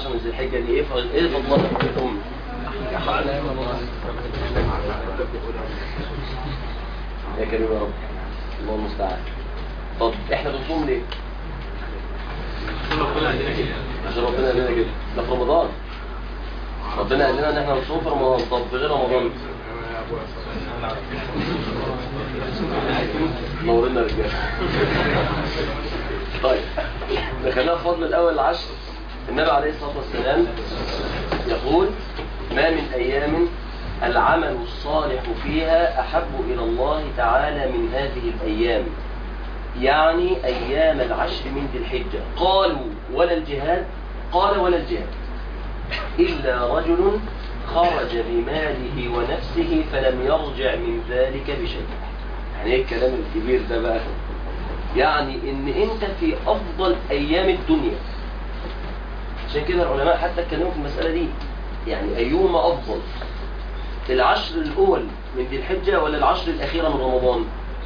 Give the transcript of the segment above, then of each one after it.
العشر من ذي الحجة دي ايه ف- ايه فضلها في الأم يا كريم يا رب الله المستعان طب احنا بنصوم ليه؟ عشان ربنا قال لنا كده ده في رمضان ربنا قال لنا ان احنا نصوم في رمضان طب في غير رمضان نورنا رجاله طيب دخلنا في فضل الاول العشر النبي عليه الصلاه والسلام يقول ما من ايام العمل الصالح فيها احب الى الله تعالى من هذه الايام يعني ايام العشر من ذي الحجه قالوا ولا الجهاد قال ولا الجهاد إلا رجل خرج بماله ونفسه فلم يرجع من ذلك بشيء يعني ايه الكلام الكبير ده بقى يعني ان انت في افضل ايام الدنيا عشان كده العلماء حتى اتكلموا في المسألة دي يعني ايهما افضل العشر الاول من ذي الحجة ولا العشر الاخيرة من رمضان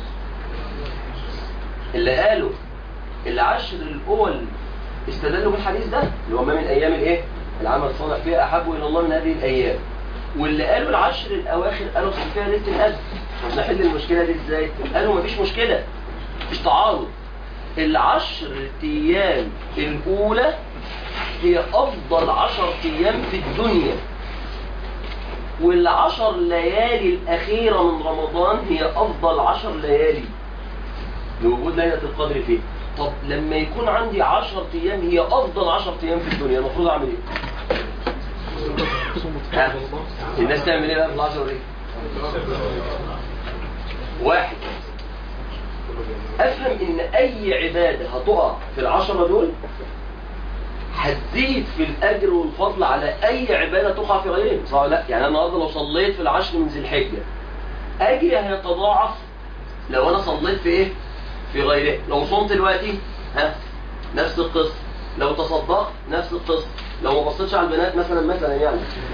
اللي قالوا العشر الاول استدلوا بالحديث ده اللي هو ما من ايام الايه العمل الصالح فيها احب الى الله من هذه الايام واللي قالوا العشر الاواخر قالوا أصل فيها ليله القدر طب نحل المشكله دي ازاي قالوا مفيش مشكله مفيش تعارض العشر ايام الاولى هي افضل عشر ايام في الدنيا والعشر ليالي الاخيره من رمضان هي افضل عشر ليالي لوجود ليله القدر فيه طب لما يكون عندي 10 ايام هي افضل 10 ايام في الدنيا المفروض اعمل ايه ها؟ الناس تعمل ايه بقى في العشر دي واحد افهم ان اي عباده هتقع في العشرة دول هتزيد في الاجر والفضل على اي عباده تقع في غيرهم صح ولا لا يعني انا النهارده لو صليت في العشر من ذي الحجه اجري هيتضاعف لو انا صليت في ايه في غيره لو صمت دلوقتي ها نفس القصه لو تصدقت نفس القصه لو ما بصيتش على البنات مثلا مثلا يعني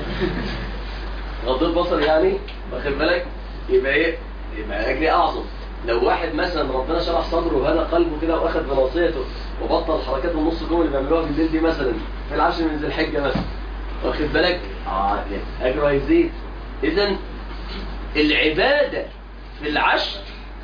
غضيت بصر يعني واخد بالك يبقى ايه يبقى اجري اعظم لو واحد مثلا ربنا شرح صدره وهدى قلبه كده واخد بناصيته وبطل حركات النص جوه اللي بيعملوها بالليل دي مثلا في العشر من ذي الحجه مثلا واخد بالك اه اجره هيزيد اذا العباده في العشر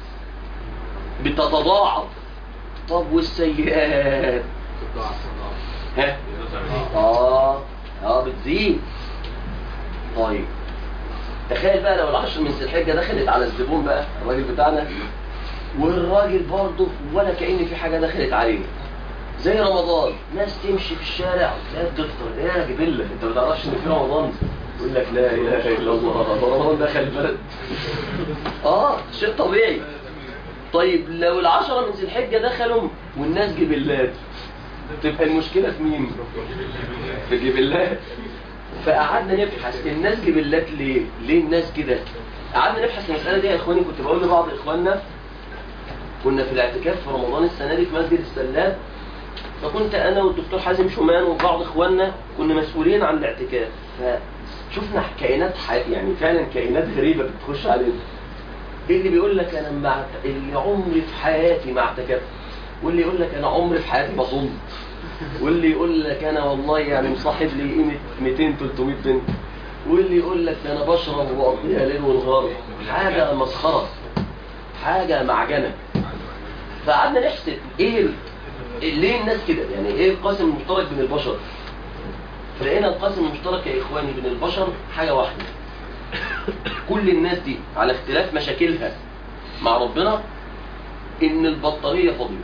بتتضاعف طب والسيئات ها اه اه بتزيد طيب تخيل بقى لو العشر من ذي الحجه دخلت على الزبون بقى الراجل بتاعنا والراجل برضه ولا كأن في حاجه دخلت عليه زي رمضان ناس تمشي في الشارع تلاقيها بتفطر يا جبله انت ما تعرفش ان في رمضان يقول لك لا اله الا الله رمضان دخل البلد اه شيء طبيعي طيب لو العشرة من ذي الحجة دخلوا والناس جبلات تبقى المشكلة في مين؟ في الجبلات فقعدنا نبحث الناس جبلات ليه؟ ليه الناس كده؟ قعدنا نبحث المسألة دي يا إخواني كنت بقول لبعض إخواننا كنا في الاعتكاف في رمضان السنة دي في مسجد السلات فكنت أنا والدكتور حازم شومان وبعض إخواننا كنا مسؤولين عن الاعتكاف فشفنا كائنات حي... يعني فعلا كائنات غريبة بتخش علينا اللي بيقول لك انا مع اللي عمري في حياتي ما اعتكفت واللي يقول لك انا عمري في حياتي ما صمت واللي يقول لك انا والله يعني مصاحب لي قيمه 200 300 بنت واللي يقول لك ده انا بشرب واقضيها ليل ونهار حاجه مسخره حاجه معجنه فقعدنا نحسب ايه ال- ليه الناس كده يعني ايه القاسم المشترك بين البشر فلقينا القاسم المشترك يا اخواني بين البشر حاجه واحده كل الناس دي على اختلاف مشاكلها مع ربنا ان البطارية فاضية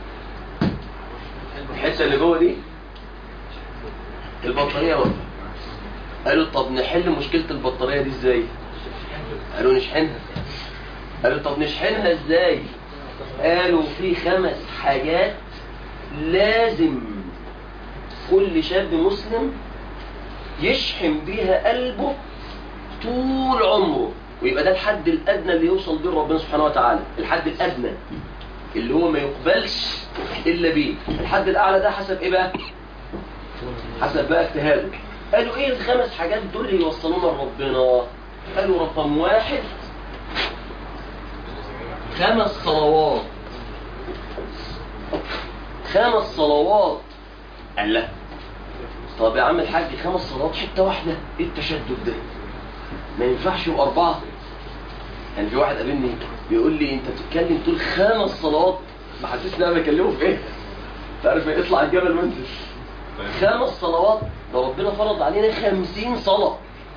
الحتة اللي جوه دي البطارية واقفة قالوا طب نحل مشكلة البطارية دي ازاي قالوا نشحنها قالوا طب نشحنها ازاي قالوا في خمس حاجات لازم كل شاب مسلم يشحن بيها قلبه طول عمره ويبقى ده الحد الادنى اللي يوصل بيه ربنا سبحانه وتعالى الحد الادنى اللي هو ما يقبلش الا بيه الحد الاعلى ده حسب ايه بقى حسب بقى اجتهاده قالوا ايه الخمس حاجات دول اللي يوصلونا لربنا قالوا رقم واحد خمس صلوات خمس صلوات قال لا طب يا عم الحاج خمس صلوات حته واحده ايه التشدد ده ما ينفعش يبقوا اربعه يعني في واحد قابلني بيقول لي انت بتتكلم تقول خمس صلوات ما حسيت ان انا بكلمه في ايه تعرف ايه اطلع الجبل وانزل خمس صلوات ده ربنا فرض علينا خمسين صلاة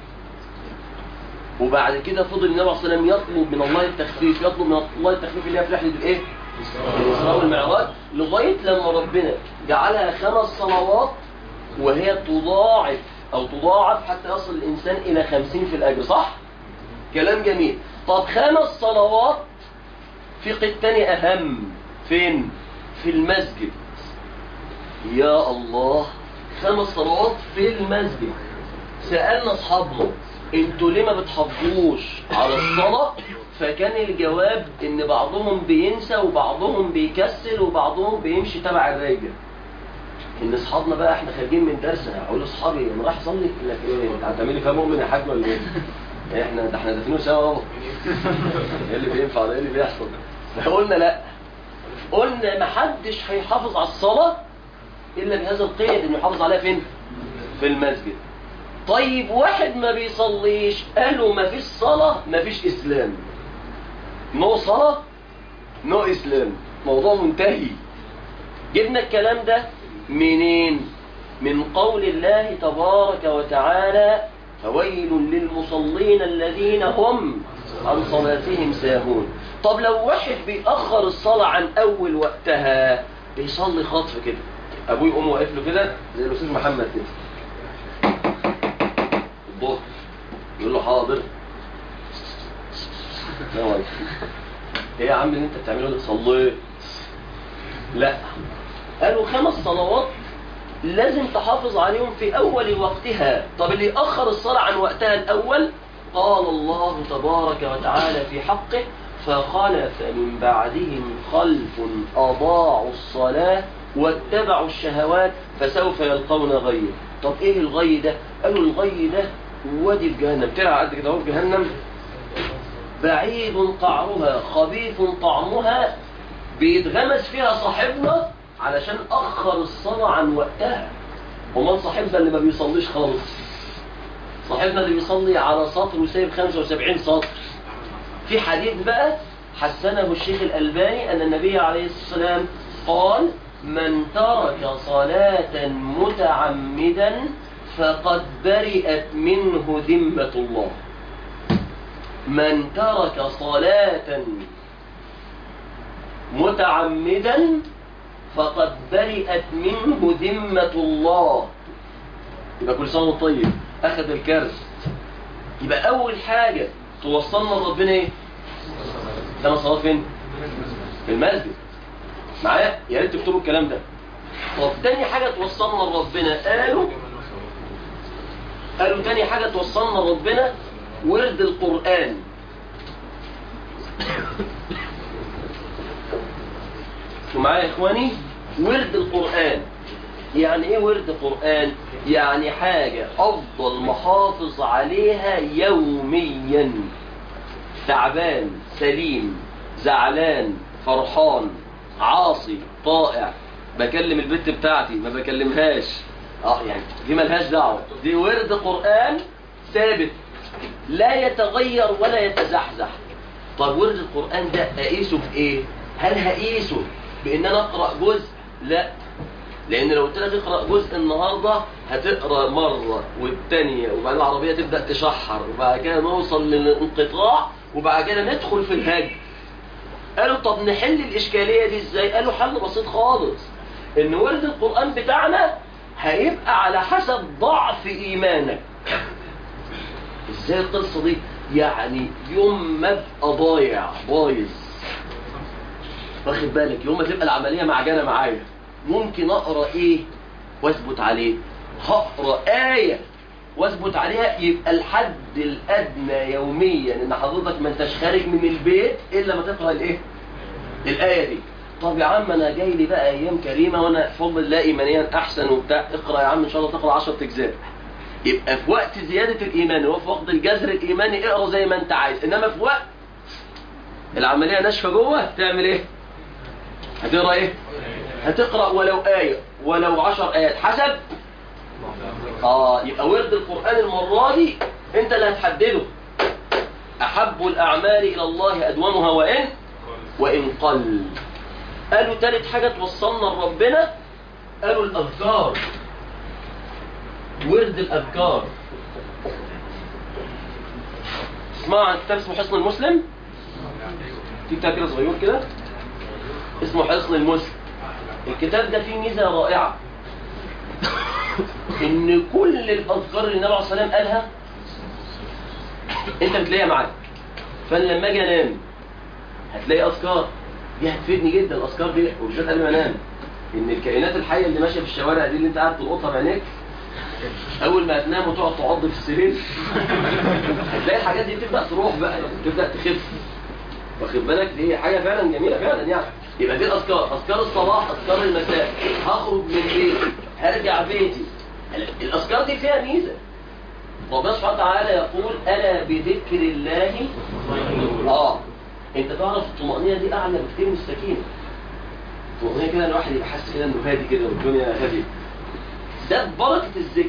وبعد كده فضل النبي صلى الله عليه وسلم يطلب من الله التخفيف يطلب من الله التخفيف اللي هي في رحلة الايه الإسراء والمعراج لغاية لما ربنا جعلها خمس صلوات وهي تضاعف أو تضاعف حتى يصل الإنسان إلى خمسين في الأجر صح؟ كلام جميل طب خمس صلوات في قيد تاني أهم فين؟ في المسجد يا الله خمس صلوات في المسجد سألنا أصحابنا انتوا ليه ما بتحافظوش على الصلاة فكان الجواب ان بعضهم بينسى وبعضهم بيكسل وبعضهم بيمشي تبع الراجل ان اصحابنا بقى احنا خارجين من درس اقول لاصحابي انا رايح اصلي يقول لك ايه انت هتعملي فيها مؤمن يا حاج ولا ايه احنا ده احنا دافنين سوا اهو ايه اللي بينفع ده ايه اللي بيحصل فقلنا لا قلنا ما حدش هيحافظ على الصلاه الا بهذا القيد انه يحافظ عليها فين في المسجد طيب واحد ما بيصليش قالوا ما فيش صلاه ما فيش اسلام نو صلاه نو اسلام موضوع منتهي جبنا الكلام ده منين من قول الله تبارك وتعالى فويل للمصلين الذين هم عن صلاتهم ساهون طب لو واحد بيأخر الصلاة عن أول وقتها بيصلي خطف كده أبوه يقوم واقف له كده زي الأستاذ محمد كده الظهر يقول له حاضر لا والله ايه يا عم اللي انت بتعمله ده صليت لا قالوا خمس صلوات لازم تحافظ عليهم في أول وقتها طب اللي يأخر الصلاة عن وقتها الأول قال الله تبارك وتعالى في حقه فخلف من بعدهم خلف أضاعوا الصلاة واتبعوا الشهوات فسوف يلقون غي طب ايه الغي ده قالوا الغي ده وادي في جهنم ترعى قد كده اهو في جهنم بعيد قعرها خبيث طعمها بيتغمس فيها صاحبنا علشان أخر الصلاة عن وقتها ومن صاحبنا اللي ما بيصليش خالص صاحبنا اللي بيصلي على سطر وسايب 75 سطر في حديث بقى حسنه الشيخ الألباني أن النبي عليه الصلاة والسلام قال من ترك صلاة متعمدا فقد برئت منه ذمة الله من ترك صلاة متعمدا فقد برئت منه ذمة الله يبقى كل سنة طيب أخذ الكرز يبقى أول حاجة توصلنا لربنا إيه؟ ده صلاة فين؟ في المسجد معايا؟ يا ريت تكتبوا الكلام ده طب تاني حاجة توصلنا لربنا قالوا قالوا تاني حاجة توصلنا لربنا ورد القرآن معايا يا اخواني ورد القرآن يعني ايه ورد قرآن يعني حاجة افضل محافظ عليها يوميا تعبان سليم زعلان فرحان عاصي طائع بكلم البنت بتاعتي ما بكلمهاش اه يعني دي ملهاش دعوة دي ورد قرآن ثابت لا يتغير ولا يتزحزح طب ورد القرآن ده اقيسه في ايه هل هقيسه بان انا اقرأ جزء لا لان لو قلت لك اقرأ جزء النهاردة هتقرأ مرة والتانية وبعدين العربية تبدأ تشحر وبعد كده نوصل للانقطاع وبعد كده ندخل في الهج قالوا طب نحل الاشكالية دي ازاي قالوا حل بسيط خالص ان ورد القرآن بتاعنا هيبقى على حسب ضعف ايمانك ازاي القصة دي يعني يوم ما ابقى ضايع بايظ واخد بالك يوم ما تبقى العملية معجنة معايا ممكن اقرا ايه واثبت عليه هقرا آية واثبت عليها يبقى الحد الادنى يوميا ان حضرتك ما انتش خارج من البيت الا ما تقرا الايه الايه دي طب يا عم انا جاي لي بقى ايام كريمه وانا بفضل الله ايمانيا احسن وبتاع اقرا يا عم ان شاء الله تقرا 10 اجزاء يبقى في وقت زياده الايمان وفي وقت الجذر الايماني اقرا زي ما انت عايز انما في وقت العمليه ناشفه جوه تعمل ايه هتقرا ايه هتقرا ولو ايه ولو 10 ايات حسب اه يبقى ورد القرآن المرة دي انت اللي هتحدده احب الاعمال الى الله ادومها وان وان قل قالوا تالت حاجة توصلنا لربنا قالوا الاذكار ورد الاذكار اسمعوا عن كتاب اسمه حصن المسلم في كتاب كده صغير كده اسمه حصن المسلم الكتاب ده فيه ميزة رائعة ان كل الاذكار اللي النبي عليه الصلاه والسلام قالها انت بتلاقيها معاك فانا لما اجي انام هتلاقي اذكار دي هتفيدني جدا الاذكار دي وبالذات قبل ما انام ان الكائنات الحيه اللي ماشيه في الشوارع دي اللي انت قاعد تلقطها بعينيك اول ما هتنام وتقعد تعض في السرير هتلاقي الحاجات دي تبدا تروح بقى تبدا تخف واخد بالك دي حاجه فعلا جميله فعلا يعني يبقى دي الاذكار اذكار الصباح اذكار المساء هخرج من بيتي هرجع بيتي الاذكار دي فيها ميزه ربنا سبحانه وتعالى يقول الا بذكر الله اه انت تعرف الطمانينه دي اعلى بكتير من السكينه الطمانينه كده الواحد يبقى حاسس كده انه هادي كده والدنيا هاديه ده ببركه الذكر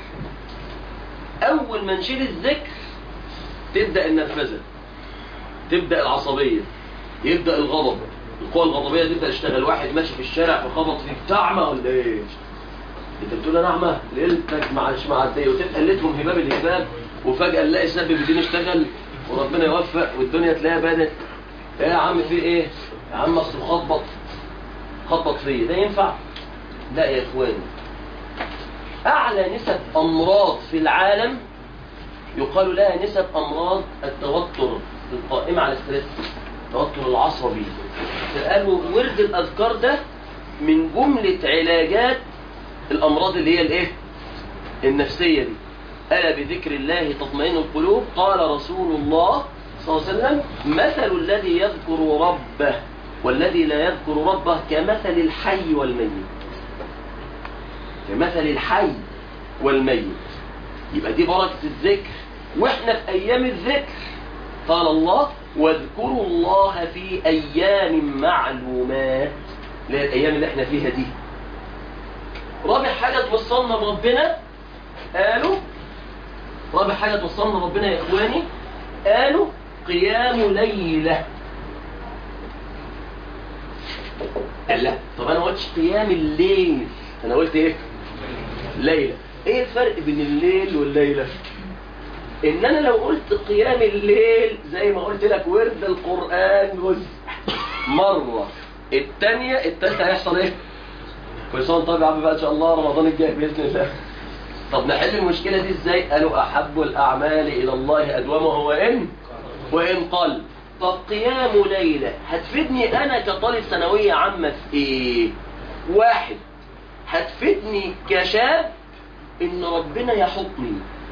اول ما نشيل الذكر تبدا النرفزه تبدا العصبيه يبدا الغضب القوى الغضبيه تبدا تشتغل واحد ماشي في الشارع فخبط فيك تعمى ولا ايه انت بتقول انا اعمى ليلتك معلش معديه وتبقى ليلتهم هباب الهباب وفجاه نلاقي سبب الدين اشتغل وربنا يوفق والدنيا تلاقيها بدت ايه يا عم في ايه يا عم اصل خبط خبط فيا ده ينفع لا يا اخواني اعلى نسب امراض في العالم يقال لها نسب امراض التوتر القائمه على الستريس التوتر العصبي فقالوا ورد الاذكار ده من جمله علاجات الامراض اللي هي الايه النفسيه دي الا بذكر الله تطمئن القلوب قال رسول الله صلى الله عليه وسلم مثل الذي يذكر ربه والذي لا يذكر ربه كمثل الحي والميت كمثل الحي والميت يبقى دي بركه الذكر واحنا في ايام الذكر قال الله واذكروا الله في ايام معلومات اللي هي الايام اللي احنا فيها دي رابع حاجة توصلنا لربنا قالوا رابع حاجة توصلنا لربنا يا إخواني قالوا قيام ليلة قال لا طب أنا ما قلتش قيام الليل أنا قلت إيه ليلة إيه الفرق بين الليل والليلة إن أنا لو قلت قيام الليل زي ما قلت لك ورد القرآن جزء مرة التانية التالتة هيحصل إيه كل سنه طيب يا عم بقى ان شاء الله رمضان الجاي باذن الله طب نحل المشكله دي ازاي قالوا احب الاعمال الى الله ادومه وان وان قل طب قيام ليله هتفيدني انا كطالب ثانويه عامه في ايه واحد هتفيدني كشاب ان ربنا يحطني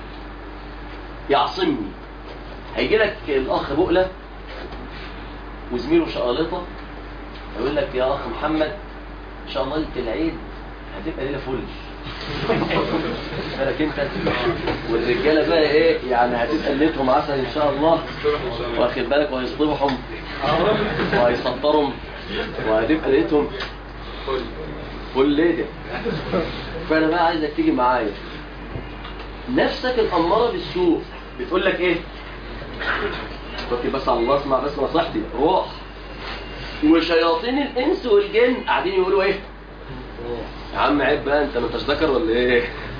يعصمني هيجي لك الاخ بقله وزميله شقالطه يقول لك يا اخ محمد ان شاء الله ليله العيد هتبقى ليله فل بالك انت والرجاله بقى ايه يعني هتبقى ليلتهم عسل ان شاء الله واخد بالك وهيصطبحهم وهيسطرهم وهتبقى ليلتهم فل ليله فانا بقى عايزك تيجي معايا نفسك الاماره بالسوء بتقول لك ايه توكل بس على الله اسمع بس نصيحتي روح وشياطين الانس والجن قاعدين يقولوا ايه يا عم عيب بقى انت ما انتش ذكر ولا ايه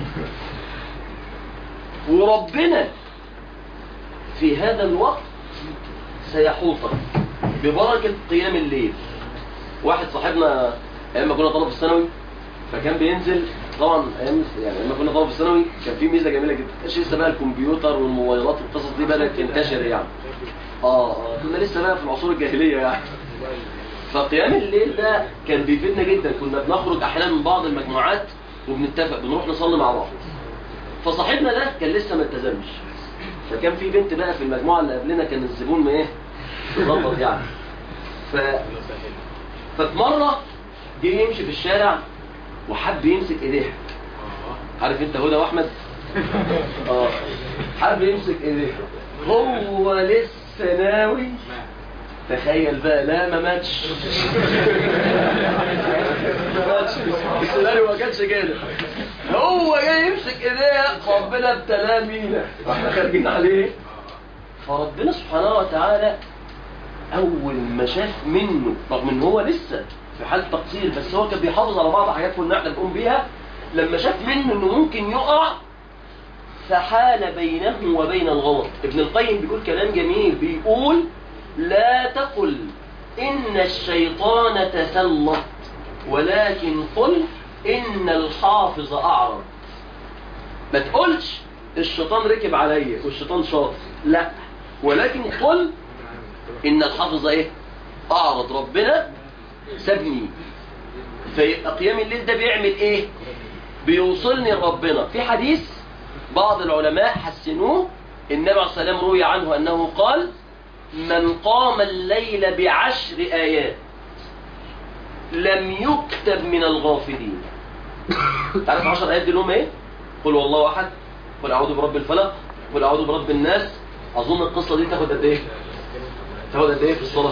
وربنا في هذا الوقت سيحوطك ببركة قيام الليل واحد صاحبنا ايام ما كنا طلب في الثانوي فكان بينزل طبعا ايام يعني لما كنا طلب في الثانوي كان في ميزه جميله جدا كانش لسه بقى الكمبيوتر والموبايلات والقصص دي بدات تنتشر يعني اه آه، كنا لسه بقى في العصور الجاهليه يعني فقيام الليل ده كان بيفيدنا جدا كنا بنخرج احيانا من بعض المجموعات وبنتفق بنروح نصلي مع بعض فصاحبنا ده كان لسه ما التزمش فكان في بنت بقى في المجموعه اللي قبلنا كان الزبون ما ايه مظبط يعني ف ففي مره جه يمشي في الشارع وحب يمسك ايديها عارف انت هدى واحمد اه حب يمسك ايديها هو لسه ناوي تخيل بقى لا ما ماتش ما ماتش السيناريو ما كانش كده هو جاي يمسك ايديها ربنا ابتلاه بينا واحنا خارجين عليه فربنا سبحانه وتعالى اول ما شاف منه رغم ان هو لسه في حال تقصير بس هو كان بيحافظ على بعض حاجات كنا احنا بنقوم بيها لما شاف منه انه ممكن يقع فحال بينه وبين الغلط ابن القيم بيقول كلام جميل بيقول لا تقل إن الشيطان تسلط ولكن قل إن الحافظ أعرض ما تقولش الشيطان ركب عليا والشيطان شاطر لا ولكن قل إن الحافظ إيه أعرض ربنا سابني فيبقى قيام الليل ده بيعمل إيه بيوصلني لربنا في حديث بعض العلماء حسنوه النبي عليه الصلاة والسلام روي عنه أنه قال من قام الليل بعشر آيات لم يكتب من الغافلين تعرف عشر آيات دي لهم ايه؟ قل والله أحد قل أعوذ برب الفلق قل أعوذ برب الناس أظن القصة دي تاخد قد ايه؟ تاخد قد ايه في الصلاة؟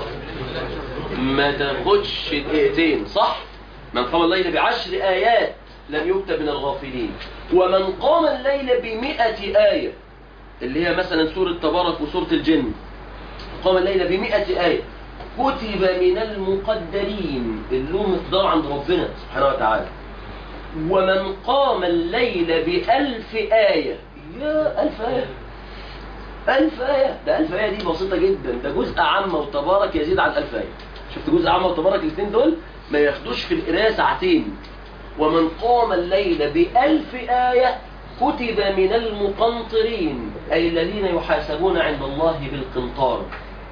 ما تاخدش دقيقتين صح؟ من قام الليل بعشر آيات لم يكتب من الغافلين ومن قام الليل بمئة آية اللي هي مثلا سورة تبارك وسورة الجن قام الليل بمئة آية كتب من المقدرين اللي له مقدار عند ربنا سبحانه وتعالى ومن قام الليل بألف آية يا ألف آية ألف آية ده ألف آية دي بسيطة جدا ده جزء عامة وتبارك يزيد عن ألف آية شفت جزء عامة وتبارك الاثنين دول ما ياخدوش في القراءة ساعتين ومن قام الليل بألف آية كتب من المقنطرين أي الذين يحاسبون عند الله بالقنطار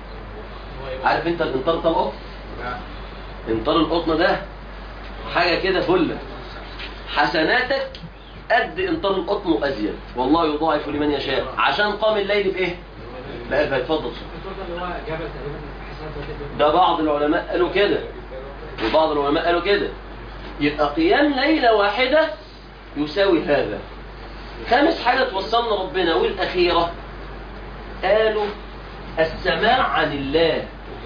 عارف انت القنطار بتاع القطن؟ قنطار القطن ده حاجة كده فلة حسناتك قد قنطار القطن وأزيد والله يضاعف لمن يشاء عشان قام الليل بإيه؟ لا اتفضل ده بعض العلماء قالوا كده وبعض العلماء قالوا كده يبقى قيام ليلة واحدة يساوي هذا خامس حاجة توصلنا ربنا والأخيرة قالوا السماع عن الله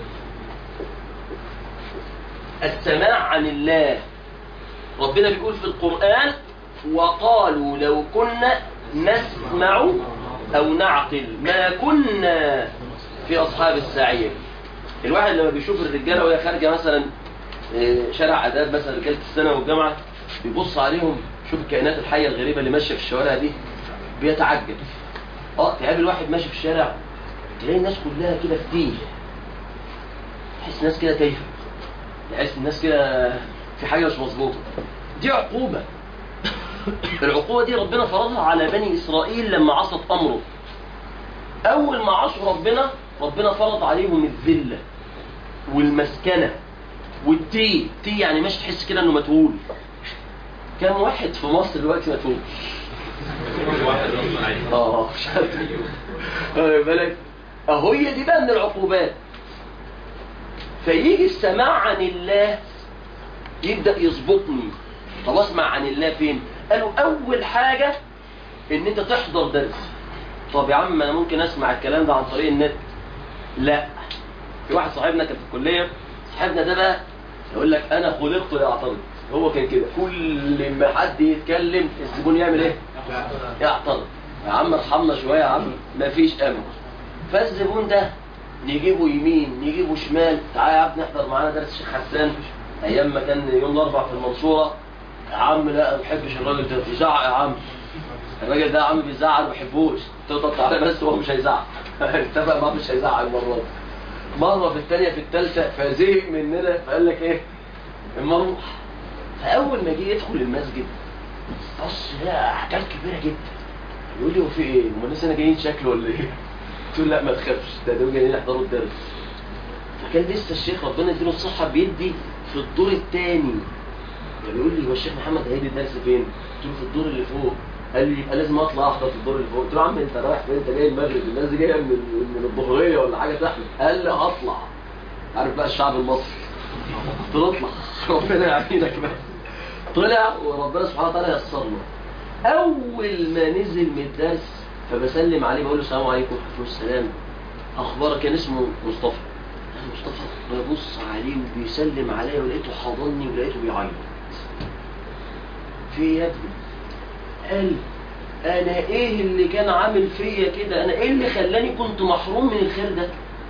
السماع عن الله ربنا بيقول في القرآن وقالوا لو كنا نسمع أو نعقل ما كنا في أصحاب السعير الواحد لما بيشوف الرجالة وهي خارجة مثلا شارع آداب مثلا رجالة السنة والجامعة بيبص عليهم شوف الكائنات الحية الغريبة اللي ماشية في الشوارع دي بيتعجب اه تقابل واحد ماشي في الشارع تلاقي الناس كلها كده في تيه تحس الناس كده تايهه تحس الناس كده في حاجة مش مظبوطة دي عقوبة العقوبة دي ربنا فرضها على بني إسرائيل لما عصت أمره أول ما عصوا ربنا ربنا فرض عليهم الذلة والمسكنة والتي تي يعني مش تحس كده انه متهول كم واحد في مصر دلوقتي متهول اه مش عارف بالك اهو هي دي بقى من العقوبات فيجي السماع عن الله يبدأ يظبطني طب اسمع عن الله فين قالوا اول حاجة ان انت تحضر درس طب يا عم انا ممكن اسمع الكلام ده عن طريق النت لا في واحد صاحبنا كان في الكلية صاحبنا ده بقى يقول لك انا خلقت لاعترض هو كان كده كل ما حد يتكلم الزبون يعمل ايه يعترض يا عم ارحمنا شويه يا عم مفيش امل فالزبون ده نجيبه يمين نجيبه شمال تعالى يا ابني احضر معانا درس الشيخ حسان ايام ما كان يوم الاربع في المنصوره يا عم لا ما بحبش الراجل ده يزعق يا عم الراجل ده يا عم بيزعق ما بحبوش تقدر تعالى بس هو مش هيزعق اتفق معاه مش هيزعق المره دي مرة في الثانية في الثالثة فزهق مننا فقال لك ايه اما نروح فأول ما جه يدخل المسجد بص لا أحكام كبيرة جدا يقول لي هو في ايه؟ هم الناس هنا جايين شكل ولا ايه؟ قلت له لا ما تخافش ده دول جايين يحضروا الدرس فكان لسه الشيخ ربنا يديله الصحة بيدي في الدور الثاني فبيقول لي هو الشيخ محمد هيدي الدرس فين؟ قلت له في الدور اللي فوق قال لي يبقى لازم اطلع احضر في الدور اللي فوق قلت له يا عم انت رايح فين انت جاي المغرب الناس دي جايه من من الظهريه ولا حاجه تحمل قال لي هطلع عارف بقى الشعب المصري قلت له اطلع ربنا يعينك بقى طلع وربنا سبحانه وتعالى يسر له اول ما نزل من الدرس فبسلم عليه بقول له السلام عليكم ورحمه السلام اخبارك كان اسمه مصطفى قال مصطفى ببص عليه وبيسلم عليا ولقيته حاضني ولقيته بيعيط في يا ابني قال انا ايه اللي كان عامل فيا كده انا ايه اللي خلاني كنت محروم من الخير ده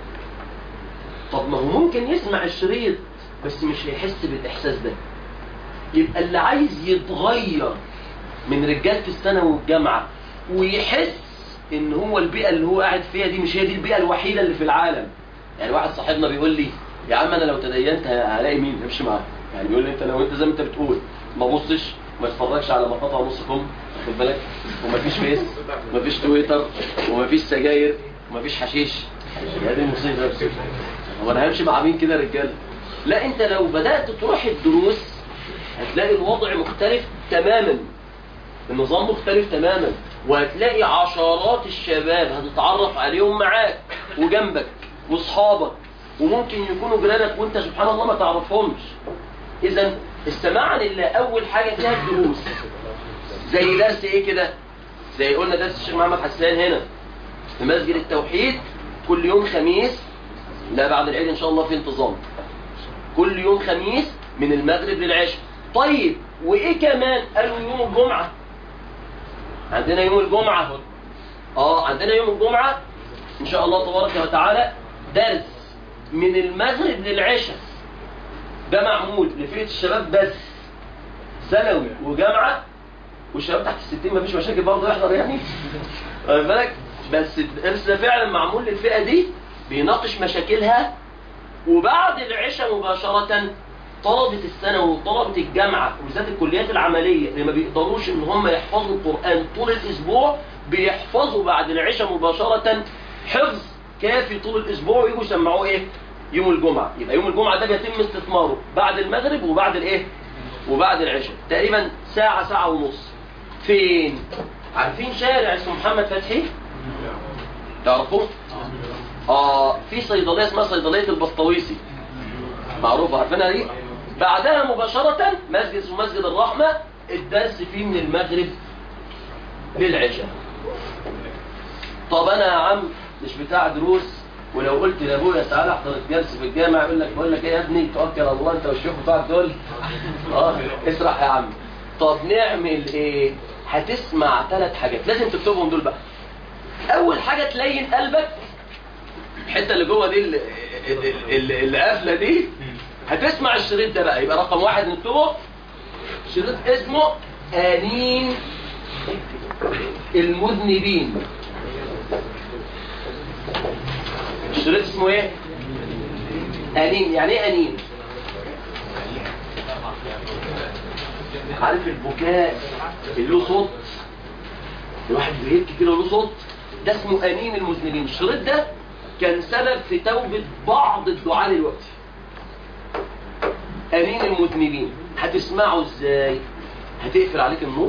طب ما هو ممكن يسمع الشريط بس مش هيحس بالاحساس ده يبقى اللي عايز يتغير من رجاله الثانوي والجامعه ويحس ان هو البيئه اللي هو قاعد فيها دي مش هي دي البيئه الوحيده اللي في العالم يعني واحد صاحبنا بيقول لي يا عم انا لو تدينت هلاقي مين امشي معاك يعني بيقول لي انت لو انت زي ما انت بتقول ما بصش ما تتفرجش على مقاطع نص كم خد بالك ومفيش فيس ومفيش تويتر ومفيش سجاير ومفيش حشيش يا دي المصيبه هو انا همشي مع مين كده يا رجاله لا انت لو بدات تروح الدروس هتلاقي الوضع مختلف تماما النظام مختلف تماما وهتلاقي عشرات الشباب هتتعرف عليهم معاك وجنبك واصحابك وممكن يكونوا جيرانك وانت سبحان الله ما تعرفهمش اذا السماع لله اول حاجه فيها الدروس زي درس ايه كده زي قلنا درس الشيخ محمد حسان هنا في مسجد التوحيد كل يوم خميس لا بعد العيد ان شاء الله في انتظام كل يوم خميس من المغرب للعشاء طيب وايه كمان قالوا يوم الجمعه عندنا يوم الجمعه اه عندنا يوم الجمعه ان شاء الله تبارك وتعالى درس من المغرب للعشاء ده معمول لفئه الشباب بس ثانوي وجامعه والشباب تحت الستين مفيش مشاكل برضه يحضر يعني واخد بالك بس الدرس ده فعلا معمول للفئه دي بيناقش مشاكلها وبعد العشاء مباشره طلبة الثانوي وطلبة الجامعة وبالذات الكليات العملية اللي ما بيقدروش ان هم يحفظوا القرآن طول الاسبوع بيحفظوا بعد العشاء مباشرة حفظ كافي طول الاسبوع ويجوا يسمعوه ايه يوم الجمعة يبقى يوم الجمعة ده بيتم استثماره بعد المغرب وبعد الايه وبعد العشاء تقريبا ساعة ساعة ونص فين عارفين شارع اسمه محمد فتحي تعرفوه اه في صيدلية اسمها صيدلية البسطويسي معروفة عارفينها دي بعدها مباشرة مسجد اسمه مسجد الرحمة الدرس فيه من المغرب للعشاء طب انا يا عم مش بتاع دروس ولو قلت لابويا تعالى احضر الدرس في الجامع يقول لك بقول لك ايه يا ابني توكل على الله انت والشيخ بتاعك دول اه اسرح يا عم طب نعمل ايه هتسمع ثلاث حاجات لازم تكتبهم دول بقى اول حاجه تلين قلبك الحته اللي جوه دي اللي, اللي, اللي قافله دي هتسمع الشريط ده بقى يبقى رقم واحد نكتبه شريط اسمه انين المذنبين الشريط اسمه ايه انين يعني ايه انين عارف البكاء اللي له صوت الواحد بيبكي كده له صوت ده اسمه انين المذنبين الشريط ده كان سبب في توبة بعض الدعاء دلوقتي أمين المذنبين هتسمعوا ازاي هتقفل عليك النور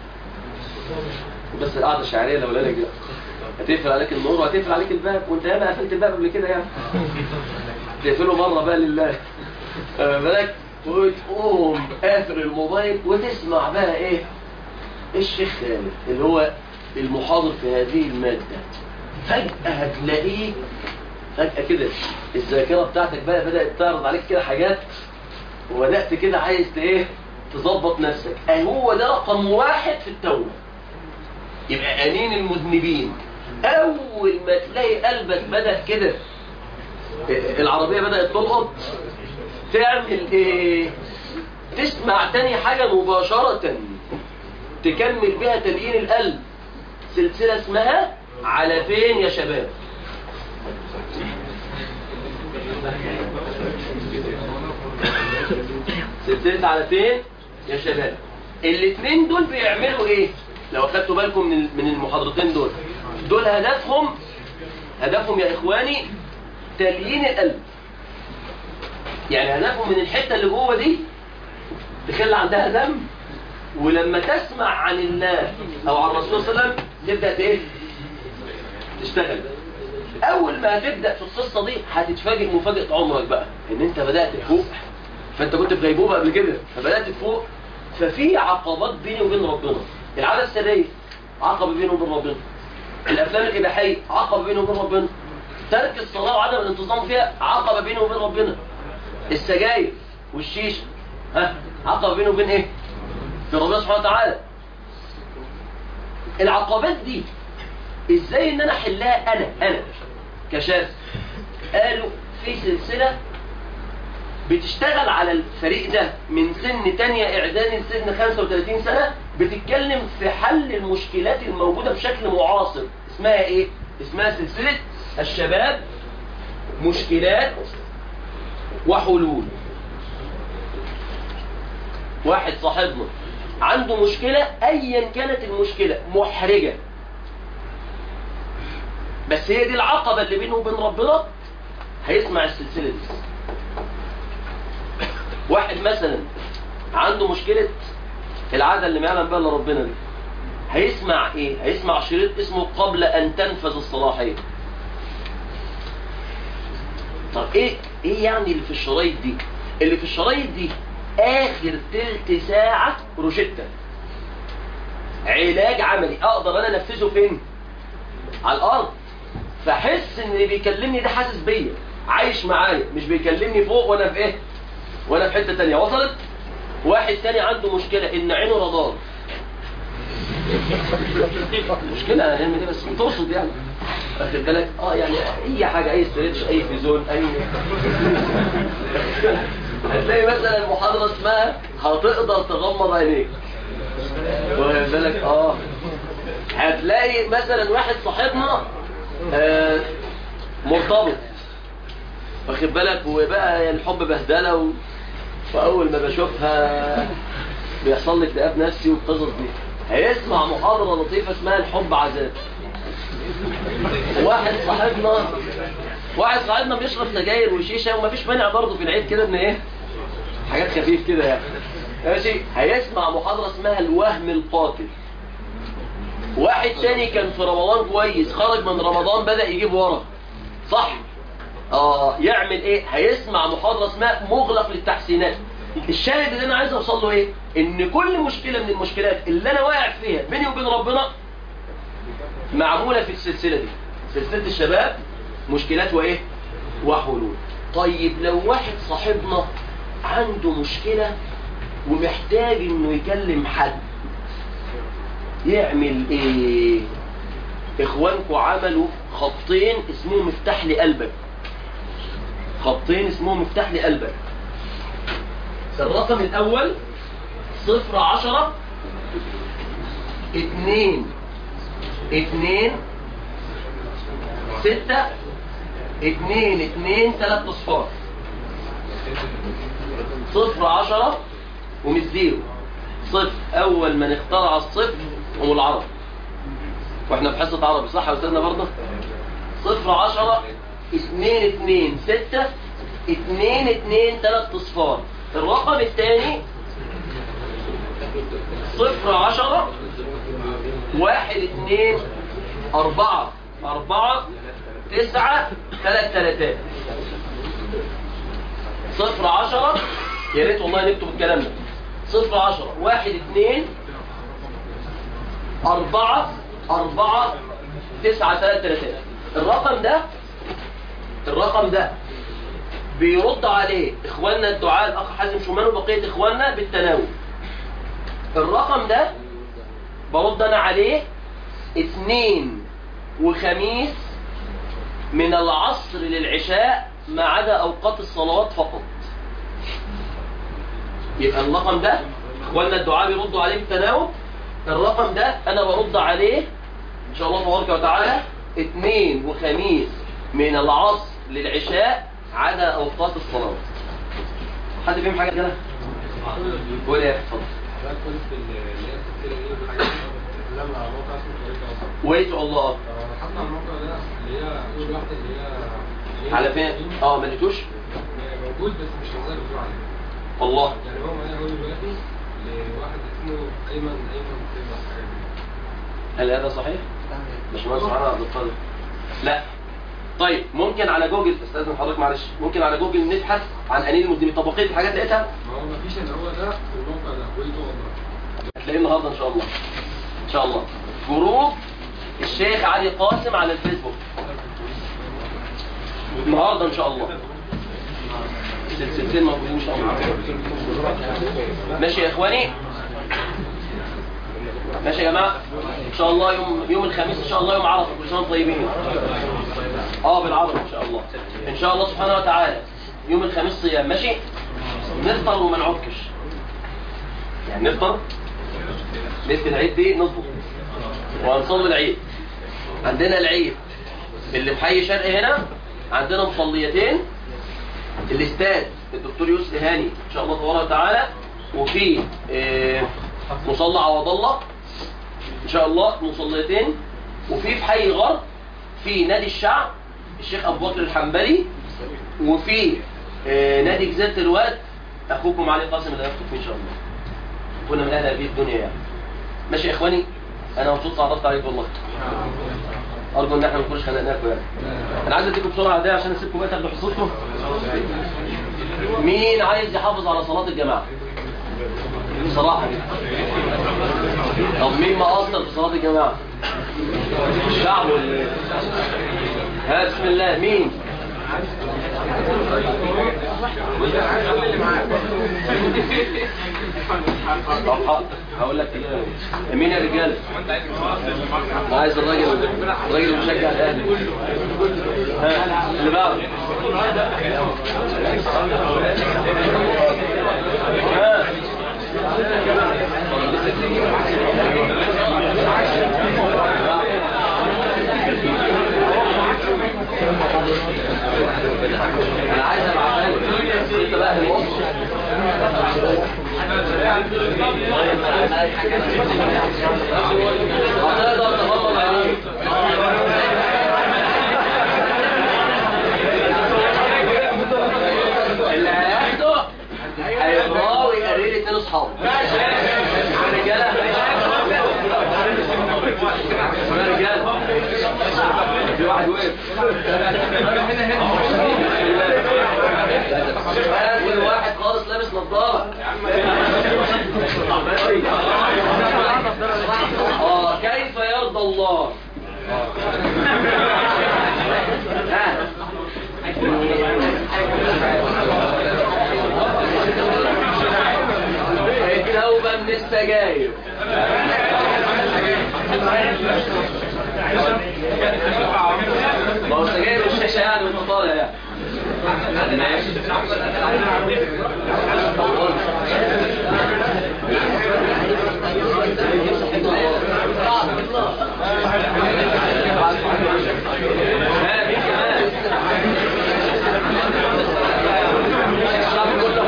بس القعدة الشعرية لو لك ده هتقفل عليك النور وهتقفل عليك الباب وانت ياما قفلت الباب قبل كده يعني تقفله مرة بقى لله بالك وتقوم قافل الموبايل وتسمع بقى ايه الشيخ خالد اللي هو المحاضر في هذه المادة فجأة هتلاقيه فجأة كده الذاكرة بتاعتك بقى بدأت تعرض عليك كده حاجات وبدأت كده عايز ايه تظبط نفسك هو ده رقم واحد في التوبة يبقى أنين المذنبين أول ما تلاقي قلبك بدأ كده العربية بدأت تلقط تعمل ايه تسمع تاني حاجة مباشرة تكمل بها تليين القلب سلسلة اسمها على فين يا شباب سلسلة على فين يا شباب الاثنين دول بيعملوا ايه لو اخدتوا بالكم من من المحاضرتين دول دول هدفهم هدفهم يا اخواني تليين القلب يعني هدفهم من الحتة اللي جوه دي تخلي عندها ذنب ولما تسمع عن الله او عن الرسول صلى الله عليه وسلم تبدأ ايه تشتغل اول ما هتبدأ في القصة دي هتتفاجئ مفاجأة عمرك بقى ان انت بدأت تفوق فانت كنت في غيبوبة قبل كده فبدأت تفوق ففي عقبات بيني وبين ربنا العادة السرية عقبة بيني وبين ربنا الافلام الاباحية عقبة بيني وبين ربنا ترك الصلاة وعدم الانتظام فيها عقبة بيني وبين ربنا السجاير والشيشة ها عقبة بيني وبين ايه في ربنا سبحانه وتعالى العقبات دي ازاي ان انا احلها انا انا كشاب قالوا في سلسلة بتشتغل على الفريق ده من سن تانية اعدادي لسن 35 سنة بتتكلم في حل المشكلات الموجودة بشكل معاصر اسمها ايه؟ اسمها سلسلة الشباب مشكلات وحلول واحد صاحبنا عنده مشكلة ايا كانت المشكلة محرجة بس هي دي العقبة اللي بينه وبين ربنا هيسمع السلسلة دي واحد مثلا عنده مشكلة العادة اللي ما يعلم بها الا ربنا دي هيسمع ايه هيسمع شريط اسمه قبل ان تنفذ الصلاحية طب ايه ايه يعني اللي في الشرايط دي اللي في الشرايط دي اخر تلت ساعة روشتة علاج عملي اقدر انا انفذه فين على الارض فحس ان اللي بيكلمني ده حاسس بيا عايش معايا مش بيكلمني فوق وانا في ايه وانا في حته تانية وصلت واحد تاني عنده مشكله ان عينه رادار مشكله انا دي بس بتقصد يعني واخد بالك اه يعني اي حاجه اي ستريتش اي فيزون اي هتلاقي مثلا محاضره اسمها هتقدر تغمض عينيك واخد بالك اه هتلاقي مثلا واحد صاحبنا آه مرتبط واخد بالك وبقى الحب بهدله و... واول ما بشوفها بيحصل لي اكتئاب نفسي والقصص دي هيسمع محاضره لطيفه اسمها الحب عذاب واحد صاحبنا واحد صاحبنا بيشرب سجاير وشيشه ومفيش مانع برضه في العيد كده ان ايه حاجات خفيف كده يعني ماشي هيسمع محاضره اسمها الوهم القاتل واحد تاني كان في رمضان كويس خرج من رمضان بدأ يجيب ورا صح اه يعمل ايه هيسمع محاضرة اسمها مغلق للتحسينات الشاهد اللي انا عايز اوصل له ايه ان كل مشكلة من المشكلات اللي انا واقع فيها بيني وبين ربنا معمولة في السلسلة دي سلسلة الشباب مشكلات وايه وحلول طيب لو واحد صاحبنا عنده مشكلة ومحتاج انه يكلم حد يعمل ايه اخوانكم عملوا خطين اسمهم مفتاح لي قلبك خطين اسمهم مفتاح لي قلبك الرقم الاول صفر عشرة اتنين اتنين ستة اتنين اتنين تلات اصفار صفر عشرة ومش زيرو صفر اول من اخترع الصفر هم العرب واحنا في حصة عربي صح يا استاذنا برضه صفر عشرة اتنين اتنين ستة اتنين اتنين تلات اصفار الرقم الثاني صفر عشرة واحد اتنين اربعة اربعة تسعة تلات تلاتات صفر عشرة يا ريت والله نكتب الكلام ده صفر عشرة واحد اتنين أربعة أربعة تسعة ثلاثة ثلاثة الرقم ده الرقم ده بيرد عليه إخواننا الدعاء الأخ حازم شومان وبقية إخواننا بالتناول الرقم ده برد أنا عليه اثنين وخميس من العصر للعشاء ما عدا أوقات الصلوات فقط يبقى الرقم ده إخواننا الدعاء بيردوا عليه بالتناول الرقم ده انا برد عليه ان شاء الله تبارك وتعالى اثنين وخميس من العصر للعشاء عدا اوقات الصلاه حد فيهم حاجه كده قول يا اتفضل ويت الله حطنا على الموقع ده اللي هي اول واحده اللي هي على فين اه ما لقيتوش موجود بس مش هنقدر نقول عليه والله يعني هو معايا هو دلوقتي لواحد اسمه ايمن ايمن سيبا حاجه كده. هل هذا صحيح باشمهندس معانا عبد القادر لا طيب ممكن على جوجل استاذن حضرتك معلش ممكن على جوجل نبحث عن انيل المدمين طب بقيه الحاجات لقيتها ما هو مفيش الا هو ده في الموقع ده ويتو والله هتلاقيه النهارده ان شاء الله ان شاء الله جروب الشيخ علي قاسم على الفيسبوك النهارده ان شاء الله السلسلتين موجودين ان شاء الله ماشي يا اخواني ماشي يا جماعه شاء الله يوم يوم الخميس ان شاء الله يوم عرفه كل سنه وانتم طيبين اه بالعرفه ان شاء الله ان شاء الله سبحانه وتعالى يوم الخميس صيام ماشي نفطر وما نعكش يعني نفطر ليله العيد دي نظبط وهنصلي العيد عندنا العيد اللي في حي شرقي هنا عندنا مصليتين الاستاد الدكتور يوسف هاني ان شاء الله تبارك وتعالى وفي آه، مصلى عوض الله ان شاء الله مصليتين وفي في حي الغرب في نادي الشعب الشيخ ابو بكر الحنبلي وفي آه، نادي جزيره الواد اخوكم علي قاسم اللي هيخطب فيه ان شاء الله كنا من اهل هذه الدنيا يعني ماشي يا اخواني انا مبسوط تعرفت عليكم والله ارجو ان احنا ما نكونش خنقناكم يعني انا عايز اديكم بسرعه ده عشان اسيبكم بقى تاخدوا حصتكم مين عايز يحافظ على صلاه الجماعه بصراحه كده طب مين مقصر في صلاه الجماعه الشعب ولا إيه؟ ها بسم الله مين طب حاضر. هقول لك كده مين يا رجاله أنا عايز الراجل الراجل المشجع الاهلي ها اللي بعده ها انا عايز ابعتها لك انت بقى اللي وصل هتقدر تغمض عليك اللي هياخده هيقراه ويقريه لاثنين اصحابه رجاله يا رجاله في واحد وقف كل واحد خالص لابس نظاره اه كيف يرضى الله ها التوبة من السجاير ما هو السجاير والشيشة يعني وانت طالع يعني ماشي ها مين كمان الشعب كله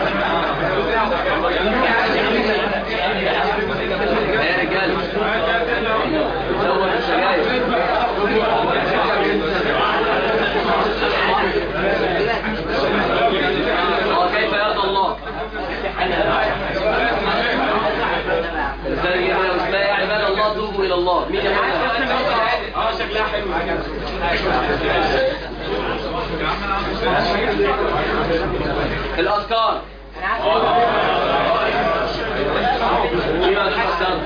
يا رجال دور السجاير اه كيف يرضى الله ازاي كده اسمها يا عباد الله توبوا الى الله مين يا اه شكلها حلو الاذكار مين بقى الاذكار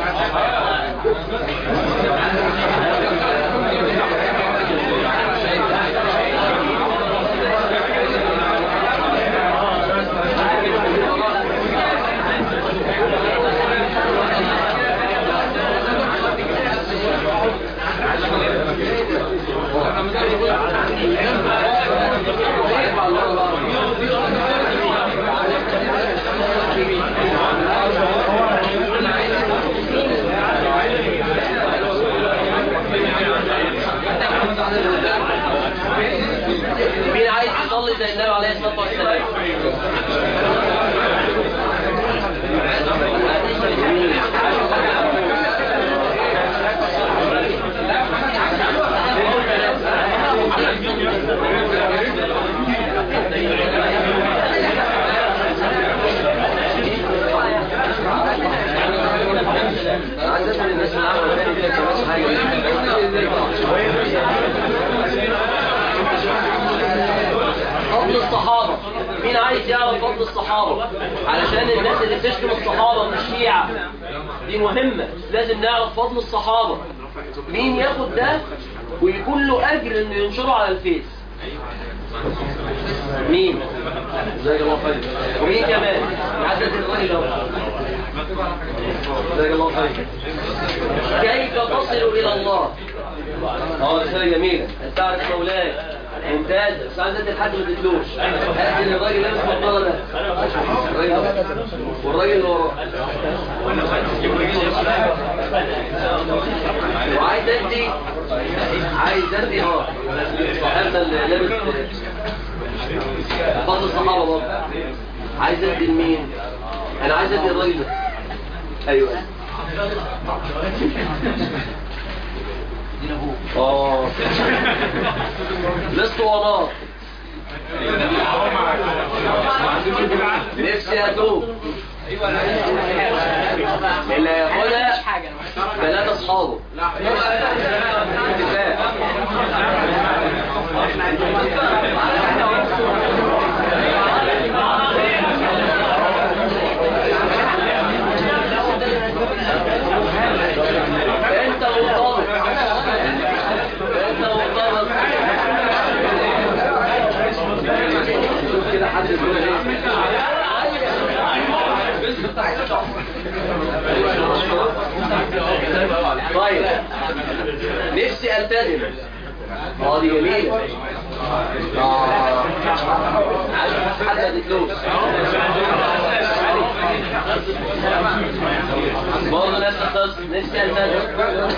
مين عايز يصلي زي النبي عليه الصلاه والسلام انا عايز اسال الناس اللي عملوا تاني كده كمان حاجه فضل الصحابة مين عايز يعرف فضل الصحابة علشان الناس اللي بتشتم الصحابة من الشيعة دي مهمة لازم نعرف فضل الصحابة مين ياخد ده ويكون له أجر إنه ينشره على الفيس مين؟ جزاك الله خير ومين كمان؟ عدد الراجل اهو جزاك الله خير كيف تصل الى الله اه رساله جميله انت تعرف مولاك ممتاز بس عايز ادي لحد ما تدلوش ادي للراجل اللي لابس بطاله ده الراجل ده. والراجل اللي وراه وعايز ادي عايز ادي اه صاحبنا اللي لابس فضل الصحابه برضه عايز ادي لمين انا عايز ادي الراجل ده ايوه اه لست وراه نفسي اتوب اللي هياخدها ثلاثة اصحابه اتفاق انت مرتبط انت مرتبط شوف كده حد يقول ايه طيب نفسي التزم اه دي جميلة اه حد ما تتلوش برضه نفس القصة نفسي التزم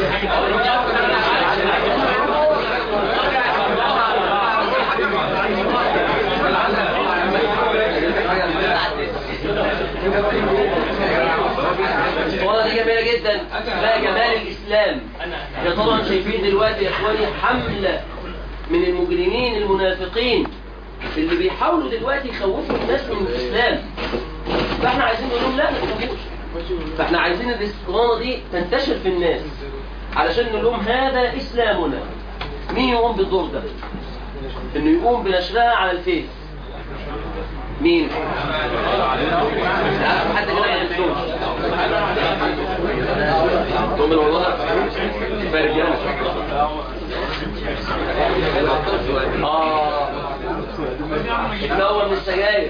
الصورة دي جميلة جدا اسمها جمال الإسلام احنا طبعا شايفين دلوقتي يا إخواني حملة من المجرمين المنافقين اللي بيحاولوا دلوقتي يخوفوا الناس من الإسلام فاحنا عايزين نقول لهم لا ما تخافوش فاحنا عايزين الاستقامة دي تنتشر في الناس علشان نقول لهم هذا إسلامنا مين يقوم بالدور ده؟ انه يقوم بنشرها على الفيس مين؟ عارف حد كده ما ينسوش تقوم من والله كفايه رجاله اه تنور من السجاير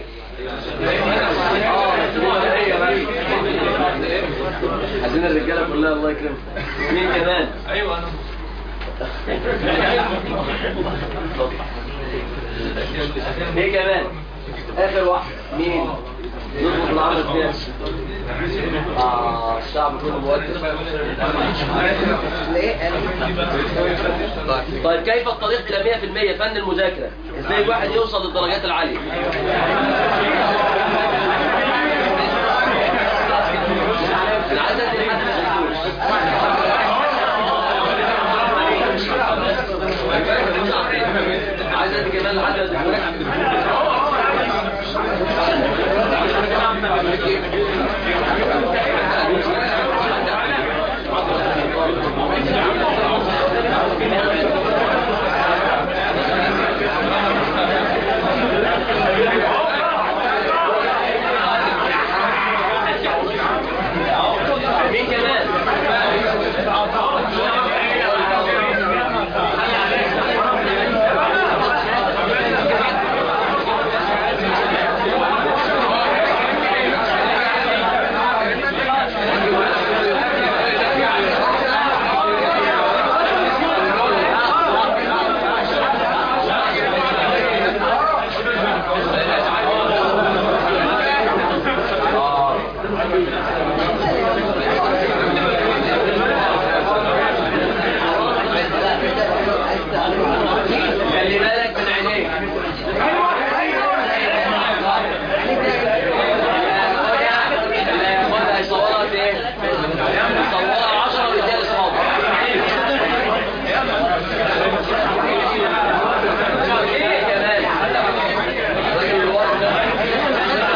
اه هي بس. عايزين الرجاله كلها الله يكرمك مين كمان؟ ايوه انا مين كمان؟ اخر واحد مين؟ نظبط العرض الثاني اه الشعب كله مؤدب طيب كيف الطريق الى 100% فن المذاكره؟ ازاي الواحد يوصل للدرجات العاليه؟ انا عايز ادي حد ما يشوفوش. عايز ادي كمان لحد ما يشوفوش. مين كمان؟ خلي بالك من عينيك اللي هياخدها يصورها في ايه؟ يصورها 10 رجال اصحابه ايه كمان؟ الراجل اللي ورا ده.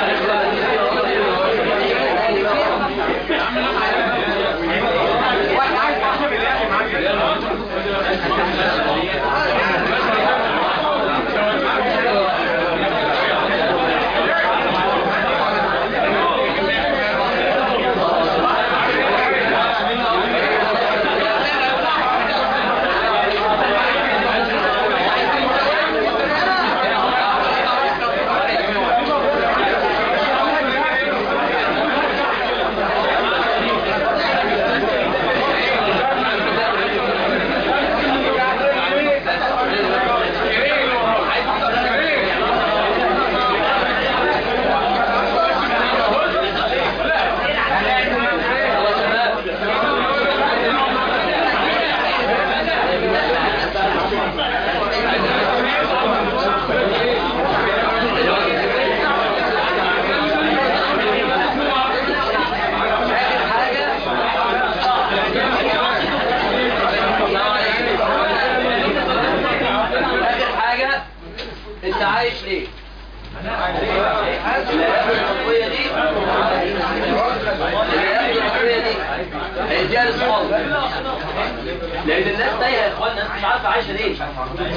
يا اخوانا انت مش عارفه عايشه ليه صح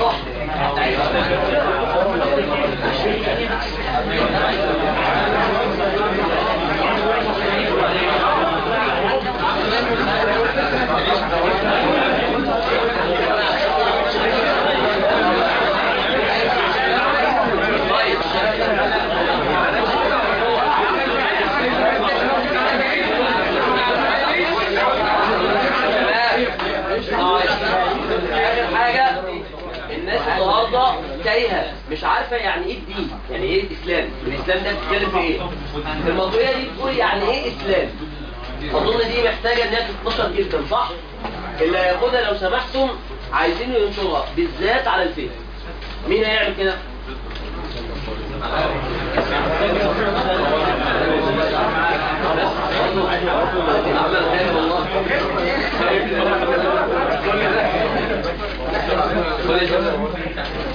اخر حاجه الناس النهارده تايهه مش عارفه يعني ايه الدين يعني ايه الاسلام الاسلام ده بيتكلم في ايه الموضوعيه دي بتقول يعني ايه اسلام اظن دي محتاجه انها تتنشر جدا صح اللي هياخدها لو سمحتم عايزينه ينشرها بالذات على الفيس مين هيعمل كده عمل خير والله كويس